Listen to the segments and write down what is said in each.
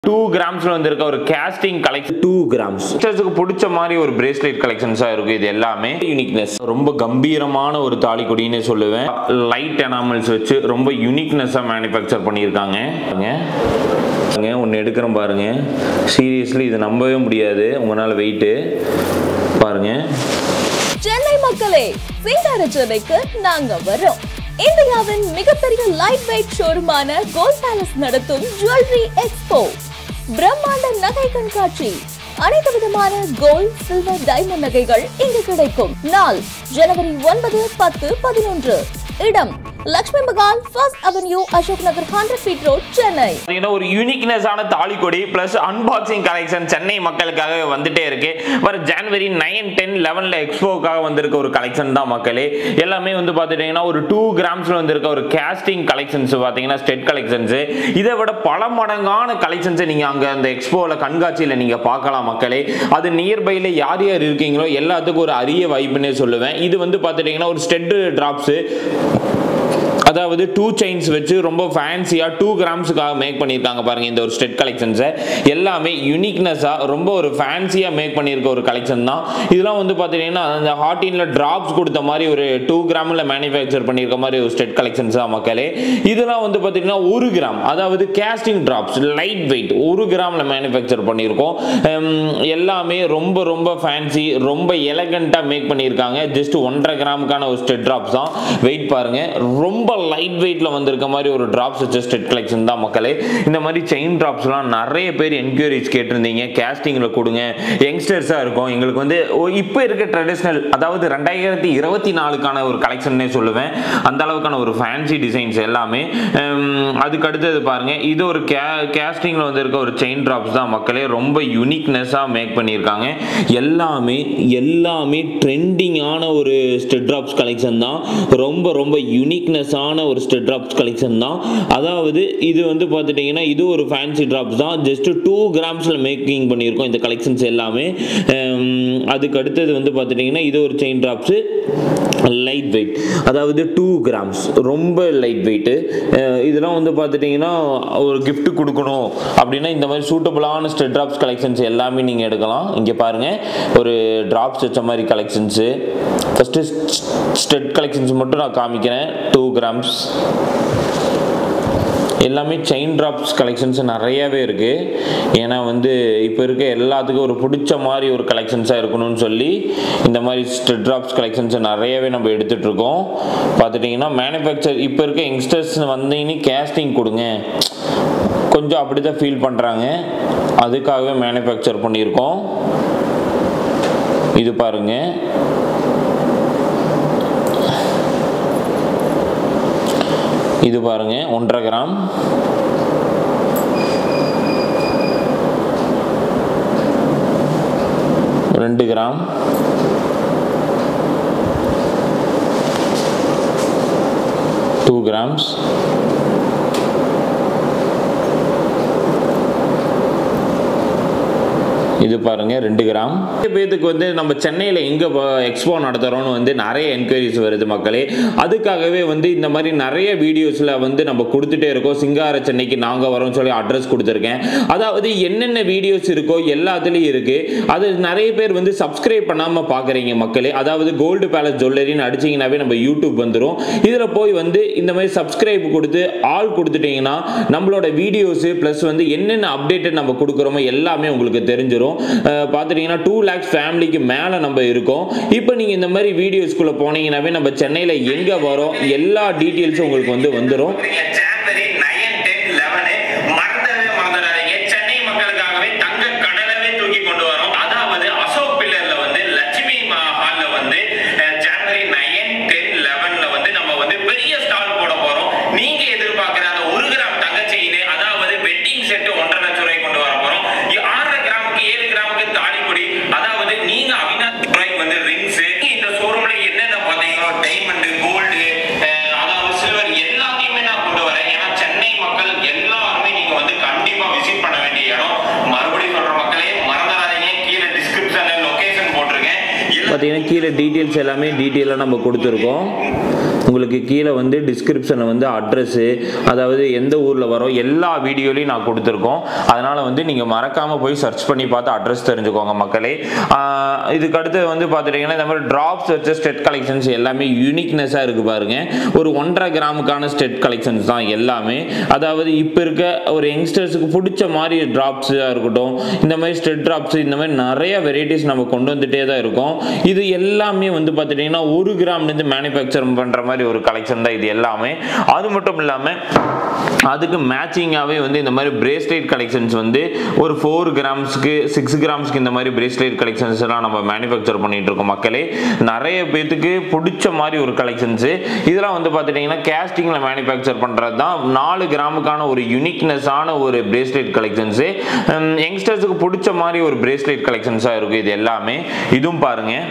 two கிராம்ஸ்ல வந்திருக்க ஒரு கேஸ்டிங் கலெக்ஷன் டூ கிராம்ஸ் சிஸ்டர்ஸுக்கு பிடிச்ச மாதிரி ஒரு பிரேஸ்லெட் கலெக்ஷன்ஸா இருக்கு இது எல்லாமே யூனிக்னஸ் ரொம்ப கம்பீரமான ஒரு தாலி கொடின்னு சொல்லுவேன் லைட் எனாமல்ஸ் வச்சு ரொம்ப யூனிக்னஸா மேனுஃபேக்சர் பண்ணியிருக்காங்க பாருங்க ஒன்று எடுக்கிறோம் பாருங்க சீரியஸ்லி இது நம்பவே முடியாது உங்களால் வெயிட்டு பாருங்க சென்னை மக்களே சிங்கார சென்னைக்கு நாங்க வரோம் இந்தியாவின் மிகப்பெரிய லைட் வெயிட் ஷோரூமான கோல்ட் பேலஸ் நடத்தும் ஜுவல்லரி எக்ஸ்போ பிரம்மாண்ட நகை கண்காட்சி அனைத்து விதமான கோல்ட் சில்வர் டைமண்ட் நகைகள் இங்கு கிடைக்கும் நாள் ஜனவரி ஒன்பது பத்து பதினொன்று இடம் Lakshmi Mahal first avenue Ashok Nagar hundred feet road Chennai பார்த்தீங்கன்னா ஒரு யூனிக்னஸான தாலிக்கொடி ப்ளஸ் அன்பாக்சிங் கலெக்ஷன் சென்னை மக்களுக்காக வந்துட்டே இருக்கு வர ஜனவரி நைன் டென் லெவனில் எக்ஸ்போக்காக வந்திருக்க ஒரு கலெக்ஷன் தான் மக்களே எல்லாமே வந்து பார்த்துட்டிங்கன்னா ஒரு டூ கிராம்ஸில் வந்திருக்க ஒரு கேஸ்டிங் கலெக்ஷன்ஸ் பார்த்தீங்கன்னா ஸ்டெட் கலெக்ஷன்ஸு இதை விட பல மடங்கான கலெக்ஷன்ஸை நீங்கள் அங்கே அந்த எக்ஸ்போவில் கண்காட்சியில் நீங்கள் பார்க்கலாம் மக்களே அது நியர்பையில் யார் யார் இருக்கீங்களோ எல்லாத்துக்கும் ஒரு அரிய வாய்ப்புன்னே சொல்லுவேன் இது வந்து பார்த்துட்டிங்கன்னா ஒரு ஸ்டெட் ட்ராப்ஸு அதாவது டூ செயின்ஸ் வச்சு ரொம்ப ஃபேன்சியாக டூ கிராம்ஸுக்காக மேக் பண்ணியிருக்காங்க பாருங்க இந்த ஒரு ஸ்டெட் கலெக்ஷன்ஸை எல்லாமே யூனிக்னஸாக ரொம்ப ஒரு ஃபேன்சியாக மேக் பண்ணியிருக்க ஒரு கலெக்ஷன் தான் இதெல்லாம் வந்து பார்த்தீங்கன்னா அந்த ஹார்டினில் ட்ராப்ஸ் கொடுத்த மாதிரி ஒரு டூ கிராமில் மேனுஃபேக்சர் பண்ணியிருக்க மாதிரி ஒரு ஸ்டெட் கலெக்ஷன்ஸ் தான் மக்களே இதெல்லாம் வந்து பார்த்தீங்கன்னா ஒரு கிராம் அதாவது கேஸ்டிங் ட்ராப்ஸ் லைட் வெயிட் ஒரு கிராமில் மேனுஃபேக்சர் பண்ணியிருக்கோம் ஹம், எல்லாமே ரொம்ப ரொம்ப ஃபேன்சி ரொம்ப எலகண்ட்டாக மேக் பண்ணியிருக்காங்க ஜஸ்ட் ஒன்றரை கிராமுக்கான ஒரு ஸ்டெட் ட்ராப்ஸ் தான் வெயிட் பாருங்க ரொம்ப லைட் வெயிட்ல வந்திருக்க மாதிரி ஒரு ட்ராப்ஸ் வச்ச ஸ்டெட் கலெக்ஷன் தான் மக்களே இந்த மாதிரி செயின் ட்ராப்ஸ்லாம் நிறைய பேர் என்கொயரிஸ் கேட்டிருந்தீங்க கேஸ்டிங்கில் கொடுங்க யங்ஸ்டர்ஸாக இருக்கும் எங்களுக்கு வந்து ஓ- இப்போ இருக்க ட்ரெடிஷ்னல் அதாவது ரெண்டாயிரத்தி இருபத்தி நாலுக்கான ஒரு கலெக்ஷன்னே சொல்லுவேன் அந்த அளவுக்கான ஒரு ஃபேன்சி டிசைன்ஸ் எல்லாமே ஹம், அதுக்கு அடுத்தது பாருங்க இது ஒரு கே கேஸ்டிங்கில் வந்திருக்க ஒரு செயின் ட்ராப்ஸ் தான் மக்களே ரொம்ப யூனிக்னஸாக மேக் பண்ணியிருக்காங்க எல்லாமே எல்லாமே ட்ரெண்டிங்கான ஒரு ஸ்டெட் ட்ராப்ஸ் கலெக்ஷன் தான் ரொம்ப ரொம்ப யூனிக்னஸான ஒரு ஸ்டெட் ட்ராப்ஸ் கலெக்ஷன் தான் அதாவது இது வந்து பார்த்துட்டிங்கன்னா இது ஒரு ஃபேன்சி ட்ராப்ஸ் தான் ஜஸ்ட் டூ கிராம்ஸில் மேக்கிங் பண்ணியிருக்கோம் இந்த கலெக்ஷன்ஸ் எல்லாமே ஹம், அதுக்கு அடுத்தது வந்து பார்த்துட்டிங்கன்னா இது ஒரு செயின் ட்ராப்ஸு லைட் வெயிட் அதாவது டூ கிராம்ஸ் ரொம்ப லைட் வெயிட்டு இதெல்லாம் வந்து பார்த்துட்டிங்கன்னா ஒரு gift கொடுக்கணும் அப்படின்னா இந்த மாதிரி சூட்டபுளான ஸ்டெட் ட்ராப்ஸ் கலெக்ஷன்ஸ் எல்லாமே நீங்கள் எடுக்கலாம் இங்கே பாருங்கள் ஒரு ட்ராப்ஸ் வச்ச மாதிரி கலெக்ஷன்ஸு ஃபஸ்ட்டு ஸ்டெட் கலெக்ஷன்ஸ் மட்டும் நான் காமிக்கிறேன் டூ கிராம்ஸ் எல்லாமே செயின் ட்ராப்ஸ் கலெக்ஷன்ஸ் நிறையவே இருக்குது ஏன்னா வந்து இப்போ இருக்க எல்லாத்துக்கும் ஒரு பிடிச்ச மாதிரி ஒரு கலெக்ஷன்ஸாக இருக்கணும்னு சொல்லி இந்த மாதிரி ஸ்டெட் ட்ராப்ஸ் கலெக்ஷன்ஸ் நிறையவே நம்ம எடுத்துகிட்டு இருக்கோம் பார்த்துட்டிங்கன்னா மேனுஃபேக்சர் இப்போ இருக்க யங்ஸ்டர்ஸ் வந்தீங்கன்னா கேஸ்டிங் கொடுங்க கொஞ்சம் அப்படி தான் ஃபீல் பண்ணுறாங்க அதுக்காகவே மேனுஃபேக்சர் பண்ணியிருக்கோம் இது பாருங்கள் இது பாருங்க ஒன்றரை கிராம் ரெண்டு கிராம் டூ கிராம்ஸ் இது பாருங்க ரெண்டு கிராம் நிறைய பேத்துக்கு வந்து நம்ம சென்னையில் எங்கே எக்ஸ்போ நடத்துகிறோம்னு வந்து நிறைய என்கொயரிஸ் வருது மக்களே அதுக்காகவே வந்து இந்த மாதிரி நிறைய வீடியோஸில் வந்து நம்ம கொடுத்துட்டே இருக்கோம் சிங்கார சென்னைக்கு நாங்கள் வரோம்னு சொல்லி அட்ரஸ் கொடுத்துருக்கேன் அதாவது என்னென்ன வீடியோஸ் இருக்கோ எல்லாத்துலேயும் இருக்குது அது நிறைய பேர் வந்து சப்ஸ்கிரைப் பண்ணாமல் பார்க்குறீங்க மக்களே அதாவது கோல்டு பேலஸ் ஜுவல்லரின்னு அடிச்சிங்கனாவே நம்ம யூடியூப் வந்துடும் இதில் போய் வந்து இந்த மாதிரி சப்ஸ்கிரைப் கொடுத்து ஆல் கொடுத்துட்டீங்கன்னா நம்மளோட வீடியோஸு ப்ளஸ் வந்து என்னென்ன அப்டேட்டட் நம்ம கொடுக்குறோமோ எல்லாமே உங்களுக்கு தெரிஞ்சிடும் அஹ் பார்த்துட்டீங்கன்னா டூ லேக்ஸ் ஃபேமிலிக்கு மேலே நம்ம இருக்கோம் இப்போ நீங்கள் இந்த மாதிரி வீடியோஸ்குள்ளே போனீங்கன்னாவே நம்ம சென்னையில் எங்கே வரோம் எல்லா டீட்டெயில்ஸும் உங்களுக்கு வந்து வந்துடும் ஜான்வரி நைன் டென் லெவனு மறந்தவே மறந்துடாதீங்க சென்னை மக்களுக்காகவே தங்க கடலவே தூக்கி கொண்டு வரோம் அதாவது அசோக் பில்லர்ல வந்து லட்சுமி ஹால்ல வந்து அஹ், ஜான்வரி நைன் டென் லெவன்ல வந்து நம்ம வந்து பெரிய ஸ்டால் போட போறோம் நீங்க எதிர்பார்க்கிற அந்த ஒரு கிராம் தங்க செயின் அதாவது வெட்டிங் செட் ஒன்றரை லட்சம் ரூபாய் கொண்டு வர போறோம் இ- ஆறரை கிராமுக்கு ஏழு கிராமுக்கு தாலிக்குடி அதாவது நீங்க அவினாஷ் ரூபாய்க்கு வந்து ரிங்ஸ் இந்த ஷோரூம்ல என்னென்ன பாத்தீங்கன்னா டைமண்ட் கோல்டு அதாவது சில்வர் எல்லாத்தையுமே நான் கொண்டு வரேன் ஏன்னா சென்னை மக்கள் எல்லாருமே நீங்க வந்து கண்டிப்பா விசிட் பண்ண வேண்டிய இடம் மறுபடியும் சொல்ற மக்களே மறந்துடாதீங்க கீழே டிஸ்கிரிப்ஷன்ல லொகேஷன் போட்டிருக்கேன் எல்லா- பார்த்தீங்கன்னா கீழே டீட்டெயில்ஸ் எல்லாமே டீட்டெயிலாக நம்ம கொடுத்துருக்கோம் உங்களுக்கு கீழே வந்து டிஸ்கிரிப்ஷனில் வந்து அட்ரஸ்ஸு அதாவது எந்த ஊரில் வரோம் எல்லா வீடியோலையும் நான் கொடுத்துருக்கோம் அதனால் வந்து நீங்கள் மறக்காமல் போய் சர்ச் பண்ணி பார்த்து அட்ரஸ் தெரிஞ்சுக்கோங்க மக்களே ஆஹ் இதுக்கு அடுத்து வந்து பார்த்துட்டிங்கன்னா இந்த மாதிரி ட்ராப்ஸ் வச்ச ஸ்டெட் கலெக்ஷன்ஸ் எல்லாமே யூனிக்னஸாக இருக்குது பாருங்க ஒரு ஒன்றரை கிராமுக்கான ஸ்டெட் கலெக்ஷன்ஸ் தான் எல்லாமே அதாவது இப்போ இருக்க ஒரு யங்ஸ்டர்ஸுக்கு பிடிச்ச மாதிரி ட்ராப்ஸாக இருக்கட்டும் இந்த மாதிரி ஸ்டெட் ட்ராப்ஸ் இந்த மாதிரி நிறைய வெரைட்டிஸ் நம்ம கொண்டு வந்துட்டே தான் இருக்கோம் இது எல்லாமே வந்து பார்த்துட்டிங்கன்னா ஒரு கிராம்லேருந்து மேனுஃபேக்சர் பண்ணுற மாதிரி ஒரு கலெக்ஷன் தான் இது எல்லாமே அது மட்டும் இல்லாமல் அதுக்கு மேட்சிங்காகவே வந்து இந்த மாதிரி பிரேஸ்லெட் கலெக்ஷன்ஸ் வந்து ஒரு ஃபோர் கிராம்ஸ்க்கு சிக்ஸ் கிராம்ஸ்க்கு இந்த மாதிரி பிரேஸ்லெட் கலெக்ஷன்ஸ் எல்லாம் நம்ம மேனுஃபேக்சர் பண்ணிட்டு இருக்கோம் மக்களே நிறைய பேத்துக்கு பிடிச்ச மாதிரி ஒரு கலெக்ஷன்ஸு இதெல்லாம் வந்து பார்த்துட்டிங்கன்னா கேஸ்டிங்கில் மேனுஃபேக்சர் பண்ணுறது தான் நாலு கிராமுக்கான ஒரு யூனிக்னஸான ஒரு பிரேஸ்லெட் கலெக்ஷன்ஸு யங்ஸ்டர்ஸுக்கு பிடிச்ச மாதிரி ஒரு பிரேஸ்லெட் கலெக்ஷன்ஸாக இருக்கும் இது எல்லாமே இதுவும் பாருங்கள்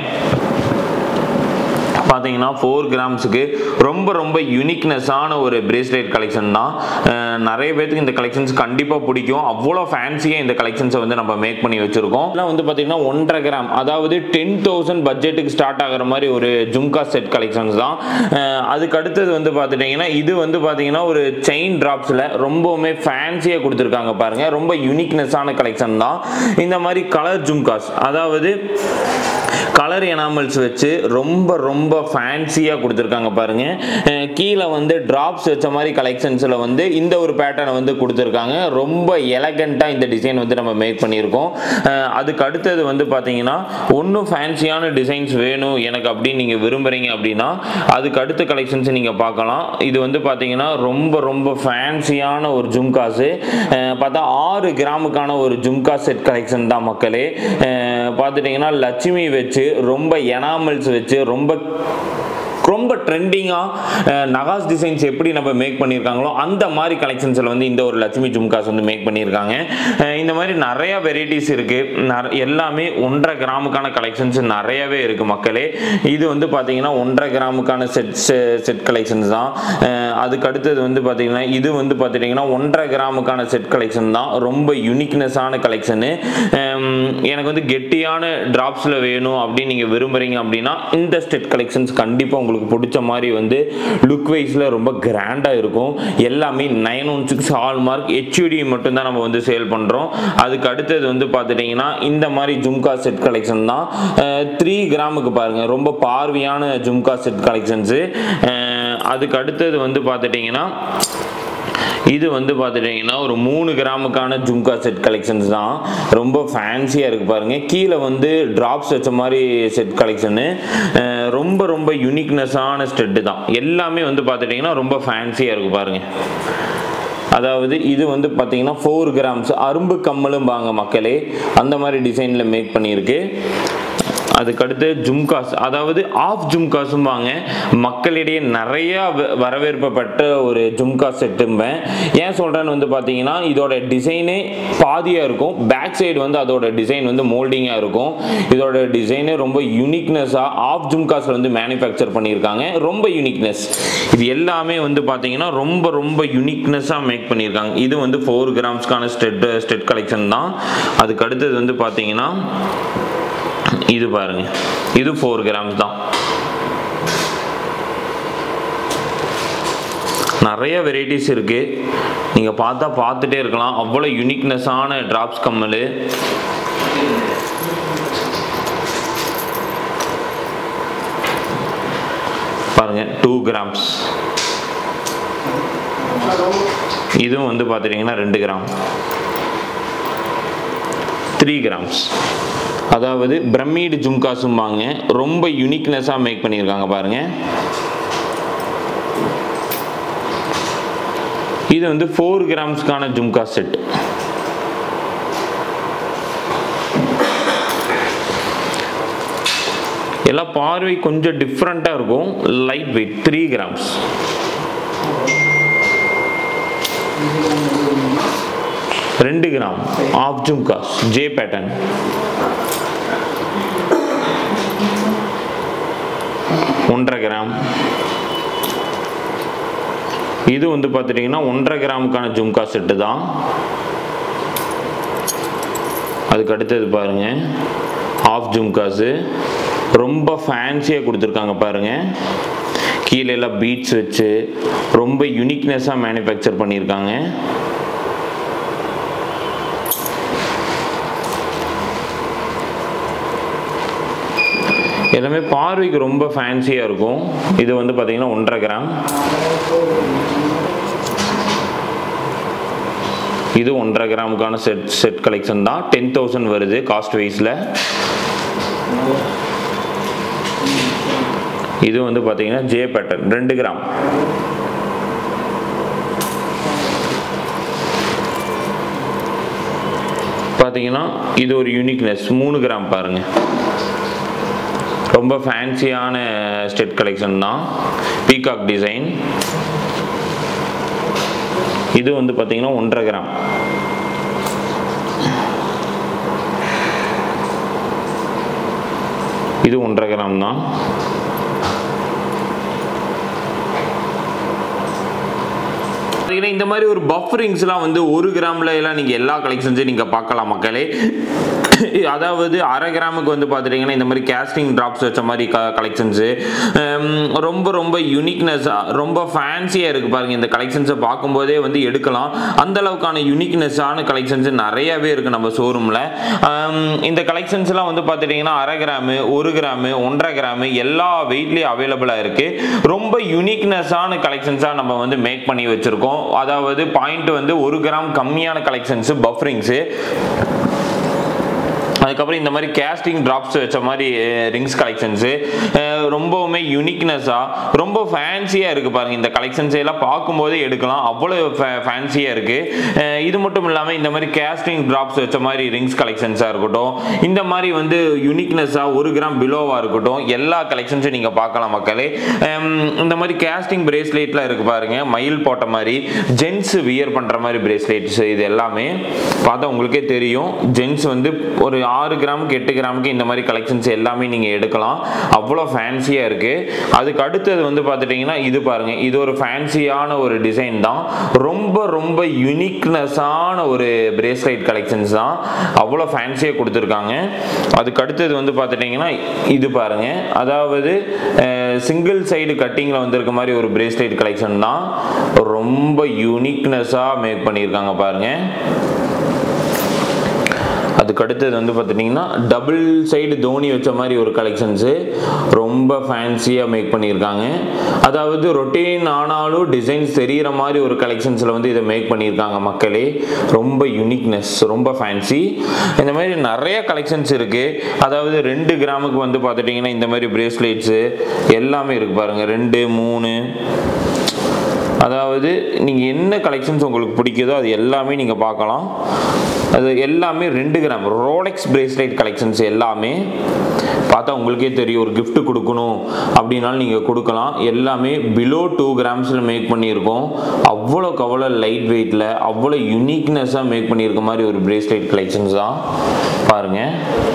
பார்த்தீங்கன்னா ஃபோர் கிராம்ஸுக்கு ரொம்ப ரொம்ப யூனிக்னஸான ஒரு பிரேஸ்லெட் கலெக்ஷன் தான் அஹ் நிறைய பேருக்கு இந்த கலெக்ஷன்ஸ் கண்டிப்பாக பிடிக்கும் அவ்வளோ ஃபேன்சியாக இந்த கலெக்ஷன்ஸை வந்து நம்ம மேக் பண்ணி வச்சுருக்கோம் இதெல்லாம் வந்து பார்த்தீங்கன்னா ஒன்றரை கிராம் அதாவது டென் தௌசண்ட் பட்ஜெட்டுக்கு ஸ்டார்ட் ஆகிற மாதிரி ஒரு ஜும்கா செட் கலெக்ஷன்ஸ் தான் அஹ் அதுக்கு அடுத்தது வந்து பார்த்துட்டிங்கன்னா இது வந்து பார்த்தீங்கன்னா ஒரு செயின் ட்ராப்ஸில் ரொம்பவுமே ஃபேன்சியாக கொடுத்துருக்காங்க பாருங்கள் ரொம்ப யூனிக்னஸான கலெக்ஷன் தான் இந்த மாதிரி கலர் ஜும்காஸ் அதாவது கலர் எனாமல்ஸ் வச்சு ரொம்ப ரொம்ப ஃபேன்சியாக கொடுத்துருக்காங்க பாருங்க அஹ் கீழே வந்து ட்ராப்ஸ் வச்ச மாதிரி கலெக்ஷன்ஸில் வந்து இந்த ஒரு பேட்டர்னை வந்து கொடுத்துருக்காங்க ரொம்ப எலகண்ட்டாக இந்த டிசைன் வந்து நம்ம மேக் பண்ணியிருக்கோம் அஹ் அதுக்கு அடுத்தது வந்து பார்த்தீங்கன்னா ஒன்றும் ஃபேன்சியான டிசைன்ஸ் வேணும் எனக்கு அப்படின்னு நீங்கள் விரும்புகிறீங்க அப்படின்னா அதுக்கு அடுத்த கலெக்ஷன்ஸ் நீங்கள் பார்க்கலாம் இது வந்து பார்த்தீங்கன்னா ரொம்ப ரொம்ப ஃபேன்சியான ஒரு ஜும்காஸு பார்த்தா ஆறு கிராமுக்கான ஒரு ஜும்கா செட் கலெக்ஷன் தான் மக்களே அஹ் பார்த்துட்டிங்கன்னா லட்சுமி வச்சு ரொம்ப எனாமல்ஸ் வச்சு ரொம்ப ரொம்ப ட்ரெண்டிங்காக நகாஸ் டிசைன்ஸ் எப்படி நம்ம மேக் பண்ணியிருக்காங்களோ அந்த மாதிரி கலெக்ஷன்ஸில் வந்து இந்த ஒரு லட்சுமி ஜும்காஸ் வந்து மேக் பண்ணியிருக்காங்க அஹ் இந்த மாதிரி நிறைய வெரைட்டிஸ் இருக்குது எல்லாமே ஒன்றரை கிராமுக்கான கலெக்ஷன்ஸ் நிறையவே இருக்குது மக்களே இது வந்து பார்த்தீங்கன்னா ஒன்றரை கிராமுக்கான செட் செட் கலெக்ஷன்ஸ் தான் அஹ் அதுக்கு அடுத்தது வந்து பார்த்தீங்கன்னா இது வந்து பார்த்துட்டிங்கன்னா ஒன்றரை கிராமுக்கான செட் கலெக்ஷன் தான் ரொம்ப யூனிக்னஸான கலெக்ஷனு எனக்கு வந்து கெட்டியான ட்ராப்ஸில் வேணும் அப்படின்னு நீங்கள் விரும்புகிறீங்க அப்படின்னா இந்த ஸ்டெட் கலெக்ஷன்ஸ் கண்டிப்பாக உங்களுக்கு பிடிச்ச மாதிரி வந்து லுக் வைஸில் ரொம்ப கிராண்டாக இருக்கும் எல்லாமே nine one six hallmark HUD மட்டும்தான் நம்ம வந்து சேல் பண்ணுறோம் அதுக்கு அடுத்தது வந்து பார்த்துட்டிங்கன்னா இந்த மாதிரி ஜும்கா செட் கலெக்ஷன் தான் த்ரீ கிராமுக்கு பாருங்கள் ரொம்ப பார்வையான ஜும்கா செட் கலெக்ஷன்ஸு அதுக்கு அடுத்தது வந்து பார்த்துட்டிங்கன்னா இது வந்து பார்த்துட்டிங்கன்னா ஒரு மூணு கிராமுக்கான ஜும்கா செட் கலெக்ஷன்ஸ் தான் ரொம்ப ஃபேன்சியாக இருக்குது பாருங்கள் கீழே வந்து ட்ராப்ஸ் வச்ச மாதிரி செட் கலெக்ஷனு ரொம்ப ரொம்ப யூனிக்னஸான ஸ்டெட்டு தான் எல்லாமே வந்து பார்த்துட்டிங்கன்னா ரொம்ப ஃபேன்சியாக இருக்குது பாருங்கள் அதாவது இது வந்து பார்த்தீங்கன்னா ஃபோர் கிராம்ஸ் அரும்பு கம்மலும் வாங்க மக்களே அந்த மாதிரி டிசைனில் மேக் பண்ணியிருக்கு அதுக்கடுத்து ஜும்காஸ் அதாவது ஆஃப் ஜும்காஸும் வாங்க மக்களிடையே நிறையா வ- வரவேற்பப்பட்ட ஒரு ஜும்கா செட்டும்பேன் ஏன் சொல்கிறேன்னு வந்து பார்த்தீங்கன்னா இதோட டிசைனே பாதியாக இருக்கும் பேக் சைடு வந்து அதோட டிசைன் வந்து மோல்டிங்காக இருக்கும் இதோட டிசைனே ரொம்ப யூனிக்னஸாக ஆஃப் ஜும்காஸில் வந்து மேனுஃபேக்சர் பண்ணியிருக்காங்க ரொம்ப யூனிக்னஸ் இது எல்லாமே வந்து பார்த்தீங்கன்னா ரொம்ப ரொம்ப யூனிக்னஸாக மேக் பண்ணியிருக்காங்க இது வந்து ஃபோர் கிராம்ஸ்க்கான ஸ்டெட் ஸ்டெட் கலெக்ஷன் தான் அதுக்கு அடுத்தது வந்து பார்த்தீங்கன்னா இது பாருங்க இது ஃபோர் கிராம்ஸ் தான் நிறைய வெரைட்டிஸ் இருக்கு நீங்க பார்த்தா பார்த்துட்டே இருக்கலாம் அவ்வளோ யூனிக்னஸான டிராப்ஸ் கம்மல் பாருங்க டூ கிராம்ஸ் இதுவும் வந்து பார்த்துட்டிங்கன்னா ரெண்டு கிராம் த்ரீ கிராம்ஸ் அதாவது பிரம்மீடு ஜும்காஸும்பாங்க ரொம்ப யூனிக்னஸாக மேக் பண்ணியிருக்காங்க பாருங்க இது வந்து ஃபோர் கிராம்ஸ்க்கான ஜும்கா செட் எல்லாம் பார்வை கொஞ்சம் டிஃப்ரெண்ட்டாக இருக்கும் லைட் வெயிட் த்ரீ கிராம்ஸ் ரெண்டு gram of jhumkas J pattern ஒன்றரை கிராம் இது வந்து பார்த்துட்டிங்கன்னா ஒன்றரை கிராமுக்கான ஜும்கா செட்டு தான் அதுக்கு அடுத்தது பாருங்க ஆஃப் ஜும்காஸு ரொம்ப ஃபேன்சியாக கொடுத்துருக்காங்க பாருங்க கீழே எல்லாம் பீட்ஸ் வச்சு ரொம்ப யூனிக்னஸாக மேனுஃபேக்சர் பண்ணியிருக்காங்க எல்லாமே பார்வைக்கு ரொம்ப ஃபேன்சியாக இருக்கும் இது வந்து பார்த்தீங்கன்னா ஒன்றரை கிராம் இது ஒன்றரை கிராமுக்கான செட் செட் கலெக்ஷன் தான் டென் தௌசண்ட் வருது காஸ்ட் வைஸில் இது வந்து பார்த்தீங்கன்னா ஜே பேட்டர்ன் ரெண்டு கிராம் பார்த்தீங்கன்னா இது ஒரு யூனிக்னஸ் மூணு கிராம் பாருங்க ரொம்ப ஃபேன்சியான ஸ்டெட் கலெக்ஷன் தான் பீகாக் டிசைன் இது வந்து பார்த்தீங்கன்னா ஒன்றரை கிராம் இது ஒன்றரை கிராம் தான் பார்த்தீங்கன்னா இந்த மாதிரி ஒரு பஃப் ரிங்ஸ்லாம் வந்து ஒரு கிராம்ல எல்லாம் நீங்கள் எல்லா கலெக்ஷன்ஸையும் நீங்கள் பார்க்கலாம் மக்களே அதாவது அரை கிராமுக்கு வந்து பார்த்துட்டிங்கன்னா இந்த மாதிரி கேஸ்டிங் ட்ராப்ஸ் வச்ச மாதிரி க கலெக்ஷன்ஸு ரொம்ப ரொம்ப யூனிக்னஸாக ரொம்ப ஃபேன்சியாக இருக்குது பாருங்கள் இந்த கலெக்ஷன்ஸை பார்க்கும்போதே வந்து எடுக்கலாம் அந்த அளவுக்கான யூனிக்னஸான கலெக்ஷன்ஸ் நிறையவே இருக்குது நம்ம ஷோரூமில் இந்த கலெக்ஷன்ஸ்லாம் வந்து பார்த்துட்டிங்கன்னா அரை கிராமு ஒரு கிராமு ஒன்றரை கிராமு எல்லா வெயிட்லேயும் அவைலபிளாக இருக்குது ரொம்ப யூனிக்னஸான கலெக்ஷன்ஸாக நம்ம வந்து மேக் பண்ணி வச்சுருக்கோம் அதாவது பாயிண்ட் வந்து ஒரு கிராம் கம்மியான கலெக்ஷன்ஸு பஃப்ரிங்ஸு அதுக்கப்புறம் இந்த மாதிரி கேஸ்டிங் ட்ராப்ஸ் வச்ச மாதிரி ரிங்ஸ் கலெக்ஷன்ஸு ரொம்பவுமே யூனிக்னஸாக ரொம்ப ஃபேன்சியாக இருக்குது பாருங்கள் இந்த கலெக்ஷன்ஸ் எல்லாம் பார்க்கும்போதே எடுக்கலாம் அவ்வளோ ஃபேன்சியாக இருக்குது இது மட்டும் இல்லாமல் இந்த மாதிரி கேஸ்டிங் ட்ராப்ஸ் வச்ச மாதிரி ரிங்ஸ் கலெக்ஷன்ஸாக இருக்கட்டும் இந்த மாதிரி வந்து யூனிக்னஸாக ஒரு கிராம் பிலோவாக இருக்கட்டும் எல்லா கலெக்ஷன்ஸும் நீங்கள் பார்க்கலாம் மக்களே இந்த மாதிரி கேஸ்டிங் பிரேஸ்லெட்லாம் இருக்குது பாருங்கள் மயில் போட்ட மாதிரி ஜென்ஸ் வியர் பண்ணுற மாதிரி பிரேஸ்லெட்ஸ் இது எல்லாமே பார்த்தா உங்களுக்கே தெரியும் ஜென்ஸ் வந்து ஒரு ஆறு கிராமுக்கு எட்டு கிராமுக்கு இந்த மாதிரி கலெக்ஷன்ஸ் எல்லாமே நீங்கள் எடுக்கலாம் அவ்வளோ ஃபேன்சியாக இருக்குது அதுக்கு அடுத்தது வந்து பார்த்துட்டிங்கன்னா இது பாருங்கள் இது ஒரு ஃபேன்சியான ஒரு டிசைன் தான் ரொம்ப ரொம்ப யூனிக்னஸான ஒரு பிரேஸ்லைட் கலெக்ஷன்ஸ் தான் அவ்வளோ ஃபேன்சியாக கொடுத்துருக்காங்க அதுக்கு அடுத்தது வந்து பார்த்துட்டிங்கன்னா இது பாருங்கள் அதாவது சிங்கிள் சைடு கட்டிங்கில் வந்திருக்க மாதிரி ஒரு பிரேஸ்லைட் கலெக்ஷன் தான் ரொம்ப யூனிக்னஸாக மேக் பண்ணியிருக்காங்க பாருங்கள் அதுக்கு அடுத்தது வந்து பார்த்துட்டிங்கன்னா டபுள் சைடு தோனி வச்ச மாதிரி ஒரு கலெக்ஷன்ஸு ரொம்ப ஃபேன்சியாக மேக் பண்ணியிருக்காங்க அதாவது ரொட்டீன் ஆனாலும் டிசைன்ஸ் தெரிகிற மாதிரி ஒரு கலெக்ஷன்ஸில் வந்து இதை மேக் பண்ணியிருக்காங்க மக்களே ரொம்ப யூனிக்னஸ் ரொம்ப ஃபேன்சி இந்த மாதிரி நிறைய கலெக்ஷன்ஸ் இருக்குது அதாவது ரெண்டு கிராமுக்கு வந்து பார்த்துட்டிங்கன்னா இந்த மாதிரி பிரேஸ்லெட்ஸு எல்லாமே இருக்குது பாருங்கள் ரெண்டு மூணு அதாவது நீங்கள் என்ன கலெக்ஷன்ஸ் உங்களுக்கு பிடிக்குதோ அது எல்லாமே நீங்கள் பார்க்கலாம் அது எல்லாமே ரெண்டு கிராம் ரோலெக்ஸ் பிரேஸ்லெட் கலெக்ஷன்ஸ் எல்லாமே பார்த்தா உங்களுக்கே தெரியும் ஒரு gift கொடுக்கணும் அப்படின்னாலும் நீங்கள் கொடுக்கலாம் எல்லாமே பிலோ டூ கிராம்ஸில் மேக் பண்ணியிருக்கோம் அவ்வளோக்கு அவ்வளோ லைட் வெயிட்டில் அவ்வளோ யூனிக்னஸாக மேக் பண்ணியிருக்க மாதிரி ஒரு பிரேஸ்லெட் கலெக்ஷன்ஸ் தான் பாருங்கள்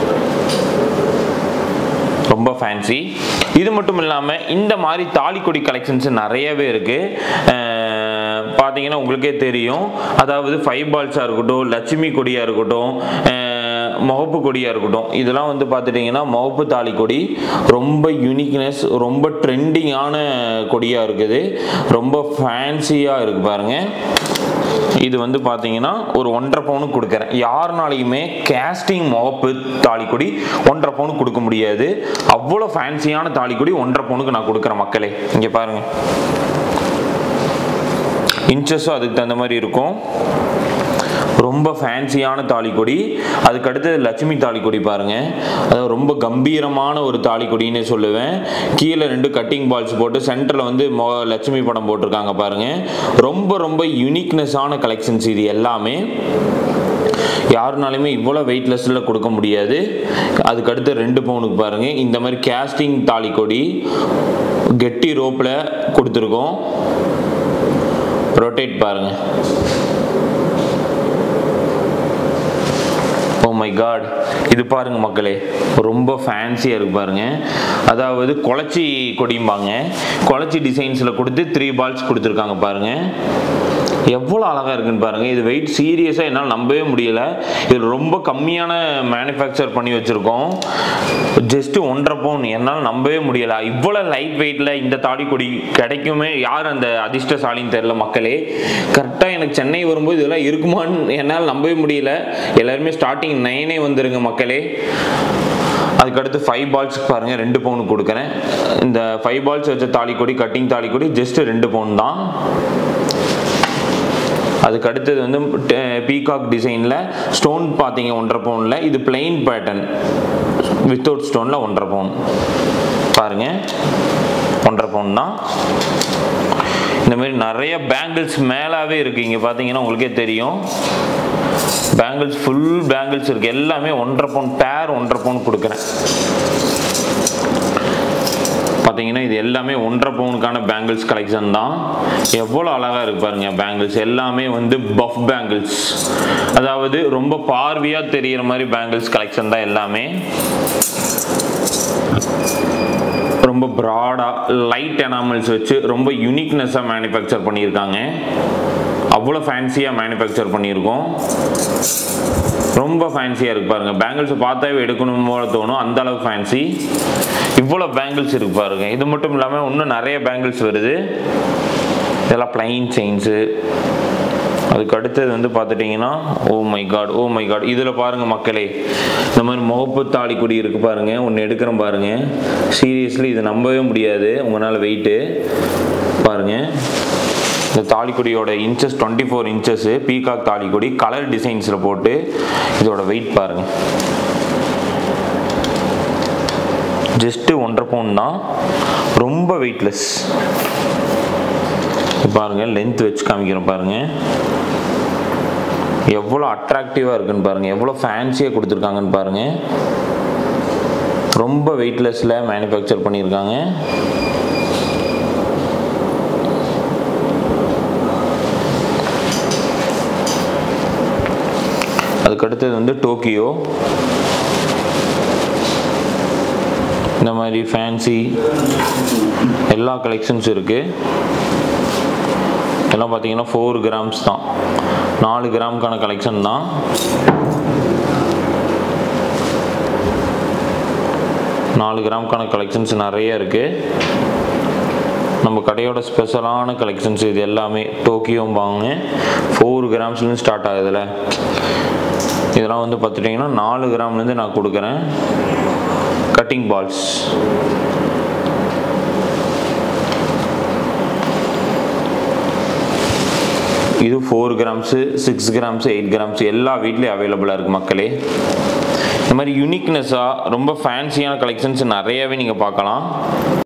ரொம்ப ஃபேன்சி இது மட்டும் இல்லாமல் இந்த மாதிரி தாலிக்கொடி கலெக்ஷன்ஸ் நிறையவே இருக்குது பார்த்தீங்கன்னா உங்களுக்கே தெரியும் அதாவது ஃபைவ் பால்ஸாக இருக்கட்டும் லட்சுமி கொடியாக இருக்கட்டும் அஹ், முகப்பு கொடியாக இருக்கட்டும் இதெல்லாம் வந்து பார்த்துட்டிங்கன்னா முகப்பு தாலி கொடி ரொம்ப யூனிக்னஸ் ரொம்ப ட்ரெண்டிங்கான கொடியாக இருக்குது ரொம்ப ஃபேன்சியாக இருக்குது பாருங்கள் இது வந்து பார்த்தீங்கன்னா ஒரு ஒன்றரை பவுனுக்கு கொடுக்குறேன் யாருனாலையுமே கேஸ்டிங் முகப்பு தாலிக்கொடி ஒன்றரை பவுனுக்கு கொடுக்க முடியாது அவ்வளோ ஃபேன்சியான தாலிக்கொடி ஒன்றரை பவுனுக்கு நான் கொடுக்குறேன் மக்களே இங்கே பாருங்க இன்ச்சஸும் அதுக்கு தகுந்த மாதிரி இருக்கும் ரொம்ப ஃபேன்சியான தாலிக்கொடி அதுக்கு அடுத்து லட்சுமி தாலிக்கொடி பாருங்க அது ரொம்ப கம்பீரமான ஒரு தாலிக்கொடின்னு சொல்லுவேன் கீழே ரெண்டு கட்டிங் பால்ஸ் போட்டு சென்டரில் வந்து மொ லட்சுமி படம் போட்டிருக்காங்க பாருங்க ரொம்ப ரொம்ப யூனிக்னஸான கலெக்ஷன்ஸ் இது எல்லாமே யாருனாலுமே இவ்வளோ வெயிட்லெஸ்ஸில் கொடுக்க முடியாது அதுக்கு அடுத்து ரெண்டு பவுனுக்கு பாருங்கள் இந்த மாதிரி கேஸ்டிங் தாலிக்கொடி கெட்டி ரோப்பில் கொடுத்துருக்கோம் ரொட்டேட் பாருங்கள் ஓ மை காட் இது பாருங்க மக்களே ரொம்ப ஃபேன்சியாக இருக்கு பாருங்க அதாவது குளச்சி கொடிம்பாங்க குளச்சி டிசைன்ஸில் கொடுத்து த்ரீ பால்ஸ் கொடுத்துருக்காங்க பாருங்க எவ்வளோ அழகாக இருக்குன்னு பாருங்கள் இது வெயிட் சீரியஸாக என்னால் நம்பவே முடியல இது ரொம்ப கம்மியான மேனுஃபேக்சர் பண்ணி வச்சுருக்கோம் ஜஸ்ட் ஒன்றரை பவுன் என்னால் நம்பவே முடியல இவ்வளோ லைட் வெயிட்டில் இந்த தாடிக்கொடி கிடைக்குமே யார் அந்த அதிர்ஷ்டசாலின்னு தெரில மக்களே கரெக்டாக எனக்கு சென்னை வரும்போது இதெல்லாம் இருக்குமான்னு என்னால் நம்பவே முடியல எல்லாருமே ஸ்டார்டிங் நைனே வந்துருங்க மக்களே அதுக்கடுத்து ஃபைவ் பால்ஸ்க்கு பாருங்கள் ரெண்டு பவுன் கொடுக்குறேன் இந்த ஃபைவ் பால்ஸ் வச்ச தாலிக்கொடி கட்டிங் தாலிக்கொடி ஜஸ்ட் ரெண்டு பவுன் தான் அதுக்கு அடுத்தது வந்து பீகாக் டிசைனில் ஸ்டோன் பார்த்தீங்க ஒன்றரை பவுனில் இது பிளெயின் பேட்டர்ன் வித்தவுட் ஸ்டோனில் ஒன்றரை பவுன் பாருங்க ஒன்றரை பவுன் தான் இந்த மாதிரி நிறைய பேங்கிள்ஸ் மேலாவே இருக்கு இங்கே பார்த்தீங்கன்னா உங்களுக்கே தெரியும் பேங்கிள்ஸ் ஃபுல் பேங்கிள்ஸ் இருக்கு எல்லாமே ஒன்றரை பவுன் பேர் ஒன்றரை பவுன் கொடுக்குறேன் பார்த்தீங்கன்னா இது எல்லாமே ஒன்றரை பவுனுக்கான பேங்கிள்ஸ் கலெக்ஷன் தான் எவ்வளோ அழகாக இருக்கு பாருங்க பேங்கிள்ஸ் எல்லாமே வந்து பஃப் பேங்கிள்ஸ் அதாவது ரொம்ப பார்வையாக தெரிகிற மாதிரி பேங்கிள்ஸ் கலெக்ஷன் தான் எல்லாமே ரொம்ப ப்ராடாக லைட் எனாமல்ஸ் வச்சு ரொம்ப யூனிக்னஸாக மேனுஃபேக்சர் பண்ணியிருக்காங்க அவ்வளோ ஃபேன்சியாக மேனுஃபேக்சர் பண்ணியிருக்கோம் ரொம்ப ஃபேன்சியாக இருக்கு பாருங்க பேங்கிள்ஸை பார்த்தாவே எடுக்கணும் போல தோணும் அந்த அளவுக்கு ஃபேன்சி இவ்வளோ பேங்கிள்ஸ் இருக்கு பாருங்க இது மட்டும் இல்லாமல் இன்னும் நிறைய பேங்கிள்ஸ் வருது இதெல்லாம் பிளைன் செயின்ஸு அதுக்கு அடுத்தது வந்து பார்த்துட்டிங்கன்னா oh my God oh my God இதில் பாருங்கள் மக்களே இந்த மாதிரி முகப்பு தாலிக்குடி இருக்கு பாருங்க ஒன்று எடுக்கிறேன் பாருங்க சீரியஸ்லி இது நம்பவே முடியாது உங்களால் வெயிட்டு பாருங்க இந்த தாலிக்குடியோட inches twenty four inches peacock தாலிக்குடி கலர் டிசைன்ஸில் போட்டு இதோட வெயிட் பாருங்க ஜஸ்ட்டு ஒன்றரை பவுன் தான் ரொம்ப வெயிட்லெஸ் பாருங்க லென்த் வச்சு காமிக்கிறேன் பாருங்க எவ்வளோ அட்ராக்டிவாக இருக்குன்னு பாருங்க எவ்வளோ ஃபேன்சியாக கொடுத்துருக்காங்கன்னு பாருங்க ரொம்ப வெயிட்லெஸ்ல மேனுஃபேக்சர் பண்ணியிருக்காங்க அதுக்கு அடுத்தது வந்து டோக்கியோ இந்த மாதிரி ஃபேன்சி எல்லா கலெக்ஷன்ஸ் இருக்குது எல்லாம் பார்த்தீங்கன்னா ஃபோர் கிராம்ஸ் தான் நாலு கிராமுக்கான கலெக்ஷன் தான் நாலு கிராமுக்கான கலெக்ஷன்ஸ் நிறைய இருக்குது நம்ம கடையோட ஸ்பெஷலான கலெக்ஷன்ஸ் இது எல்லாமே டோக்கியோம்பாங்க ஃபோர் கிராம்ஸ்லேருந்து ஸ்டார்ட் ஆகுதுல இதெல்லாம் வந்து பார்த்துட்டிங்கன்னா நாலு கிராம்லேருந்து நான் கொடுக்குறேன் கட்டிங் பால்ஸ் இது four grams six grams eight grams எல்லா வீட்லேயும் அவைலபிளாக இருக்குது மக்களே இந்த மாதிரி யூனிக்னஸாக ரொம்ப ஃபேன்சியான கலெக்ஷன்ஸ் நிறையவே நீங்கள் பார்க்கலாம்